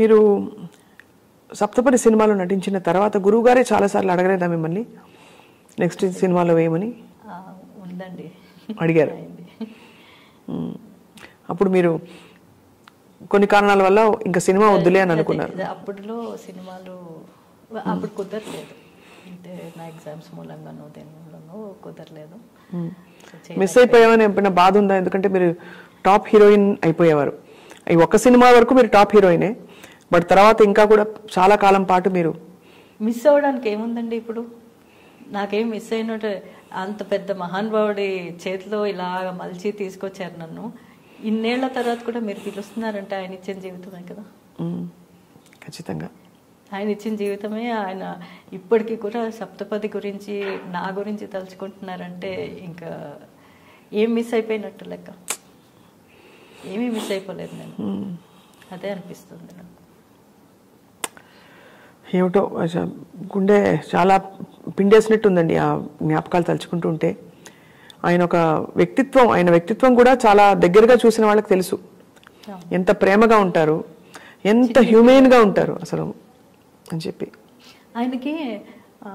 మీరు సప్తపది సినిమాలో నటించిన తర్వాత గురువుగారే చాలాసార్లు అడగలేదా మిమ్మల్ని నెక్స్ట్ సినిమాలో వేయమని ఆ, ఉందండి అడిగారు అయింది. మ్మ్. అప్పుడు మీరు కొన్ని కారణాల వల్ల ఇంకా సినిమా వద్దులే అని అనుకున్నారు అదే, అప్పుడులో సినిమాలు అప్పుడు కుదరలేదు అంటే నా ఎగ్జామ్స్ మూలంగానో దేని మూలంగానో కుదరలేదు సో చే- మిస్ అయిపోయామని ఎప్పుడైనా బాధ ఉందా ఎందుకంటే మీరు టాప్ హీరోయిన్ అయిపోయేవారు ఈ ఒక్క సినిమా వరకు మీరు టాప్ హీరోయినే బట్ తర్వాత ఇంకా కూడా చాలా కాలం పాటు మీరు మిస్ అవ్వడానికి ఏముందండి ఇప్పుడు నాకేం మిస్ అయినట్టు అంత పెద్ద మహానుభావుడి చేతిలో ఇలాగ మలిచి తీసుకొచ్చారు నన్ను ఇన్నేళ్ల తర్వాత కూడా మీరు పిలుస్తున్నారంటే ఆయన ఇచ్చిన జీవితమే కదా మ్మ్. ఖచ్చితంగా ఆయన ఇచ్చిన జీవితమే ఆయన ఇప్పటికీ కూడా సప్తపది గురించి నా గురించి తలుచుకుంటున్నారంటే ఇంకా ఏం మిస్ అయిపోయినట్టు లెక్క ఏమీ మిస్ అయిపోలేదు నేను అదే అనిపిస్తుంది నాకు ఏమిటో అసలు గుండె చాలా పిండేసినట్టు ఉందండి ఆ జ్ఞాపకాలు తలుచుకుంటూ ఉంటే ఆయన ఒక వ్యక్తిత్వం ఆయన వ్యక్తిత్వం కూడా చాలా దగ్గరగా చూసిన వాళ్ళకి తెలుసు ఎంత ప్రేమగా ఉంటారు ఎంత హ్యూమెన్గా ఉంటారు అసలు అని చెప్పి ఆయనకి ఆ,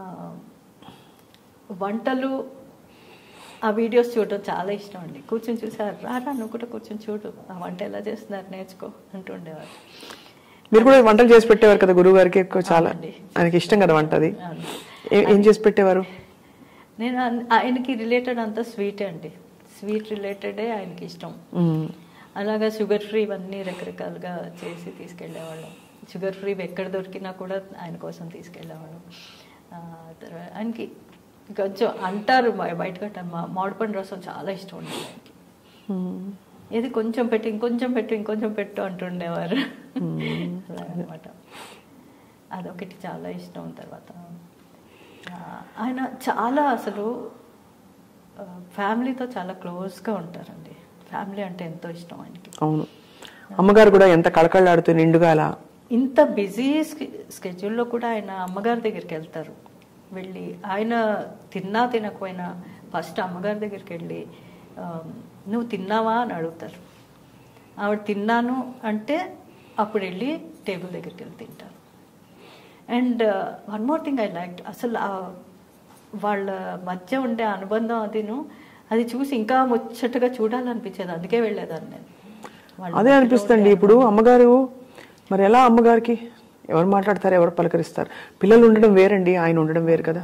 వంటలు ఆ వీడియోస్ చూడడం చాలా ఇష్టం అండి కూర్చొని చూసారు రారా నువ్వు కూడా కూర్చొని చూడు ఆ వంట ఎలా చేస్తున్నారు నేర్చుకో అంటుండేవారు మీరు కూడా వంటలు చేసి పెట్టేవారు కదా గురువు గారికి ఎక్కువ చాలా అవునండి. ఆయనకి ఇష్టం కదా వంట అది అవును. ఏ- ఏం చేసి పెట్టేవారు నేను అన్- ఆయనకి రిలేటెడ్ అంతా స్వీట్ అండి స్వీట్ రిలేటెడే ఆయనకి ఇష్టం మ్మ్. అలాగా షుగర్ ఫ్రీ ఇవన్నీ రకరకాలుగా చేసి తీసుకెళ్ళేవాళ్ళం షుగర్ ఫ్రీ ఎక్కడ దొరికినా కూడా ఆయన కోసం తీసుకెళ్ళేవాళ్ళం ఆ, తర్వాత ఆయనకి కొంచెం అంటారు బయ- బయటకు అంటారు మా మామిడిపండు రసం చాలా ఇష్టం ఉండేది ఆయనకి మ్మ్. ఇది కొంచెం పెట్టు ఇంకొంచెం పెట్టు ఇంకొంచెం పెట్టు అంటుండేవారు అనమాట అదొకటి చాలా ఇష్టం తర్వాత ఆ, ఆయన చాలా అసలు ఫ్యామిలీతో చాలా క్లోజ్గా ఉంటారండి ఫ్యామిలీ అంటే ఎంతో ఇష్టం ఆయనకి అవును అమ్మగారు కూడా ఎంత కళకళలాడుతూ నిండుగా అలా ఇంత బిజీ స్కెడ్యూల్లో కూడా ఆయన అమ్మగారి దగ్గరికి వెళ్తారు వెళ్ళి ఆయన తిన్నా తినకపోయినా ఫస్ట్ అమ్మగారి దగ్గరికి వెళ్ళి ఆ, నువ్వు తిన్నావా అని అడుగుతారు ఆవిడ తిన్నాను అంటే అప్పుడు వెళ్ళి టేబుల్ దగ్గరికి వెళ్ళి తింటారు and one more thing I like అసలు ఆ వాళ్ళ మధ్య ఉండే అనుబంధం అదిను అది చూసి ఇంకా ముచ్చటగా చూడాలనిపించేది అందుకే వెళ్ళేదాన్ని నేను వాళ్ళ అదే మధ్యలో అనిపిస్తుంది ఉండే ఇప్పుడు అమ్మగారు మరి ఎలా అమ్మగారికి ఎవరు మాట్లాడతారు ఎవరు పలకరిస్తారు పిల్లలు ఉండడం వేరండి ఆయన ఉండడం వేరు కదా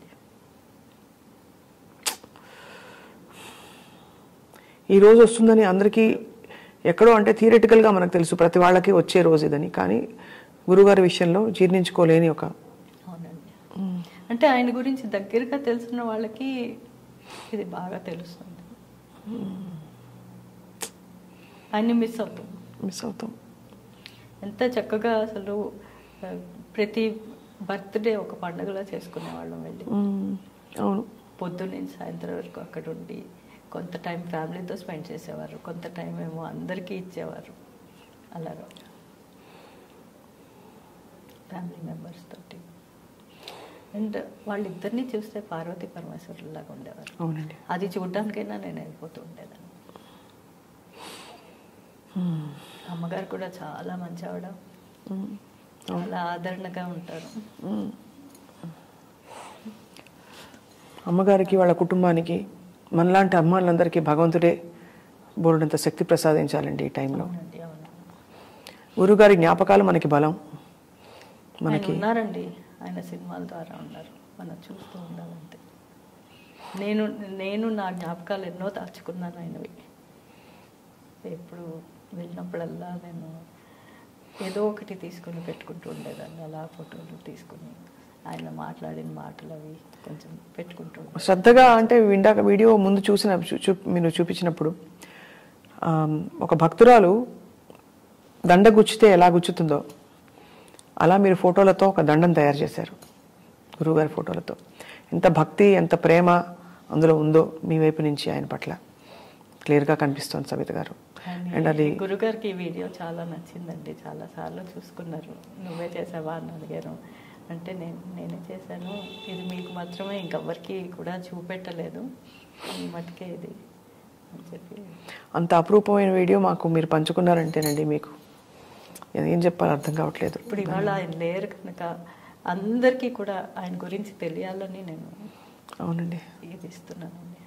ఈ రోజు వస్తుందని అందరికీ ఎక్కడో అంటే థియరిటికల్గా మనకు తెలుసు ప్రతి వాళ్ళకి వచ్చే రోజు ఇదని కానీ గురుగారి విషయంలో జీర్ణించుకోలేని ఒక అవునండి అంటే ఆయన గురించి దగ్గరగా తెలిసిన వాళ్ళకి ఇది బాగా తెలుస్తుంది ఆయన్ని మిస్ అవుతాం మిస్ అవుతాం ఎంత చక్కగా అసలు ఆ, ప్రతి బర్త్డే ఒక పండుగలా చేసుకునే వాళ్ళం వెళ్ళి మ్మ్. అవును పొద్దున్న నుంచి సాయంత్రం వరకు అక్కడ ఉండి కొంత టైం ఫ్యామిలీతో స్పెండ్ చేసేవారు కొంత టైం ఏమో అందరికీ ఇచ్చేవారు అలాగా ఫ్యామిలీ మెంబర్స్ తోటి అండ్ వాళ్ళిద్దరిని చూస్తే పార్వతీ పరమేశ్వరులాగా ఉండేవారు అవునండి అది చూడ్డానికైనా నేను వెళ్ళిపోతూ ఉండేదాన్ని అమ్మగారు కూడా చాలా మంచి ఆవిడ మ్మ్. చాలా ఆదరణగా ఉంటారు మ్మ్. అమ్మగారికి వాళ్ళ కుటుంబానికి మనలాంటి అమ్మాయిలందరికీ భగవంతుడే బోరుడంత శక్తి ప్రసాదించాలండి ఈ టైంలో అవునండి అవును గురుగారి జ్ఞాపకాలు మనకి బలం ఆయన మనకి ఉన్నారండి ఆయన సినిమాల ద్వారా ఉన్నారు మనం చూస్తూ ఉండాలంతే నేను నేను నా జ్ఞాపకాలు ఎన్నో దాచుకున్నాను ఆయనవి ఎప్పుడు వెళ్ళినప్పుడల్లా నేను ఏదో ఒకటి తీసుకొని పెట్టుకుంటూ ఉండేదాన్ని అలా ఫోటోలు తీసుకుని ఆయన మాట్లాడిన మాటలు అవి కొంచెం పెట్టుకుంటూ ఉండేదాన్ని. శ్రద్ధగా అంటే ఇందాక వీడియో ముందు చూసిన చూ- చూ- మీరు చూపించినప్పుడు ఆమ్, ఒక భక్తురాలు దండ గుచ్చితే ఎలా గుచ్చుతుందో అలా మీరు ఫోటోలతో ఒక దండం తయారు చేశారు గురువుగారి ఫోటోలతో ఎంత భక్తి ఎంత ప్రేమ అందులో ఉందో మీ వైపు నుంచి ఆయన పట్ల క్లియర్గా కనిపిస్తోంది సవిత గారు ఆయన అండ్ అది గురుగారికి ఈ వీడియో చాలా నచ్చిందండి చాలా సార్లు చూసుకున్నారు నువ్వే చేసావా అని అడిగారు అంటే నేను నేనే చేశాను ఇది మీకు మాత్రమే ఇంకెవ్వరికి కూడా చూపెట్టలేదు ఈ మటుకే ఇది అని చెప్పి అంత అపురూపమైన వీడియో మాకు మీరు పంచుకున్నారంటేనండి మీకు ఏం చెప్పాలో అర్థం కావట్లేదు ఇప్పుడు ఇవాళ ఆయన లేరు కనుక అందరికీ కూడా ఆయన గురించి తెలియాలని నేను అవునండి ఇది ఇస్తున్నానండి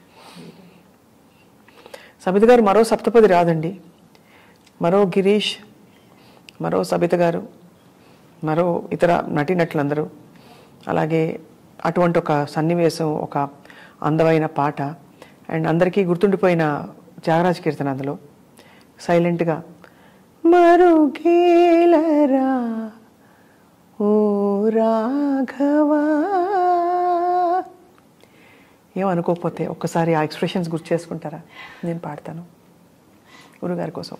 సబిత గారు మరో సప్తపది రాదండి మరో గిరీష్ మరో సబిత గారు మరో ఇతర నటీనటులందరూ అలాగే అటువంటి ఒక సన్నివేశం ఒక అందమైన పాట అండ్ అందరికీ గుర్తుండిపోయిన త్యాగరాజ కీర్తన అందులో సైలెంట్గా మరుగేలరా ఓ రాఘవా ఏమనుకోకపోతే ఒక్కసారి ఆ ఎక్స్ప్రెషన్స్ గుర్తు చేసుకుంటారా నేను పాడతాను గురుగారి కోసం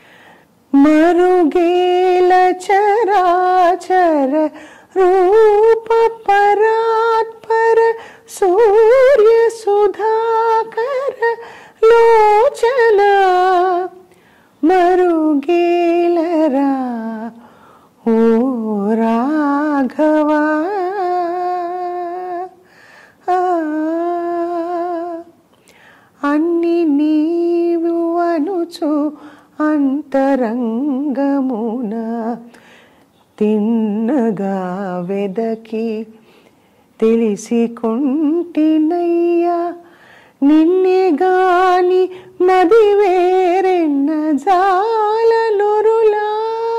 మరుగేల చరాచర రూప పరాత్పర సూర్య సుధాకర లోచన మరుగేలరా ఓ రాఘవా ఆ, అన్ని నీవు అనుచు అంతరంగమున తిన్నగా వెదకి తెలిసి కొంటినయ్యా నిన్నే గాని మది వేరెన్న జాలనురులా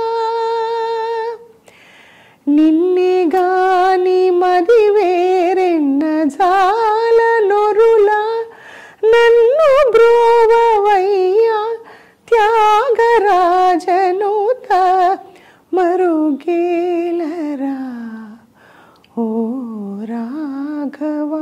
నిన్నే గాని మది వేరెన్న జాల నొరులా నన్ను బ్రోవయ్యా త్యాగరాజనుత మరుగేలరా ఓ రాఘవా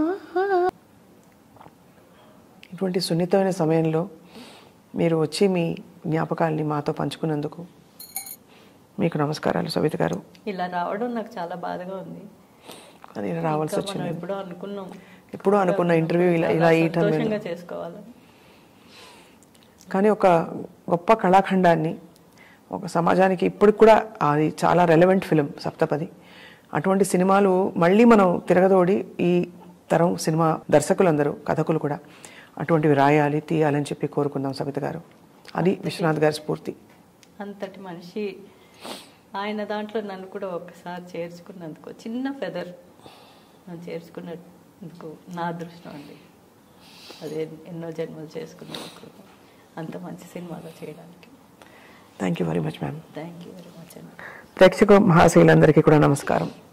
ఇటువంటి సున్నితమైన సమయంలో మీరు వచ్చి మీ జ్ఞాపకాల్ని మాతో పంచుకున్నందుకు మీకు నమస్కారాలు సవిత గారు ఇలా రావడం నాకు చాలా బాధగా ఉంది కానీ ఇలా రావాల్సి ఇంకా మనం వచ్చింది ఎప్పుడో అనుకున్నాం ఎప్పుడూ అనుకున్న ఇంటర్వ్యూ ఇలా ఇలా ఈ టైం సంతోషంగా చేసుకోవాలని కానీ ఒక గొప్ప కళాఖండాన్ని ఒక సమాజానికి ఇప్పటికి కూడా అది చాలా రెలవెంట్ ఫిలిం సప్తపది అటువంటి సినిమాలు మళ్ళీ మనం తిరగదోడి ఈ తరం సినిమా దర్శకులందరూ కథకులు కూడా అటువంటివి రాయాలి తీయాలని చెప్పి కోరుకుందాం సవిత గారు అది విశ్వనాథ్ గారి స్ఫూర్తి అంతటి మనిషి ఆయన దాంట్లో నన్ను కూడా ఒక్కసారి చేర్చుకున్నందుకు చిన్న ఫెదర్ నన్ను చేర్చుకున్నందుకు నా అదృష్టం అండి అదే ఎన్నో జన్మలు చేసుకున్నందుకు అంత మంచి సినిమాలో చేయడానికి thank you very much ma'am thank you very much అండి ప్రేక్షక మహాశైలందరికీ కూడా నమస్కారం